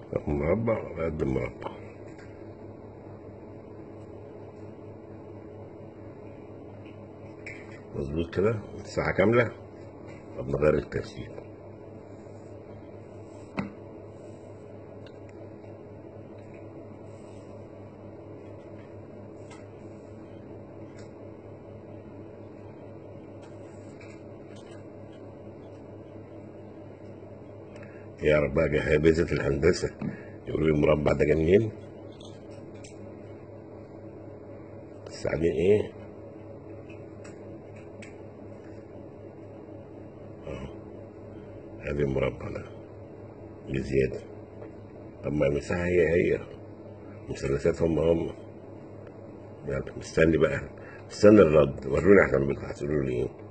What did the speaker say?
مربع قد المربع مظبوط كده ساعة كاملة طب نغير الترتيب يا رب بقى جهابذة الهندسة يقولوا لي المربع ده جه منين؟ بس بعدين ايه؟ اهو ادي المربع ده بزيادة طب ما المساحة هي هي مثلثات هم هم يلا مستني بقى مستني الرد وروني احسن بكره هتقولوا لي ايه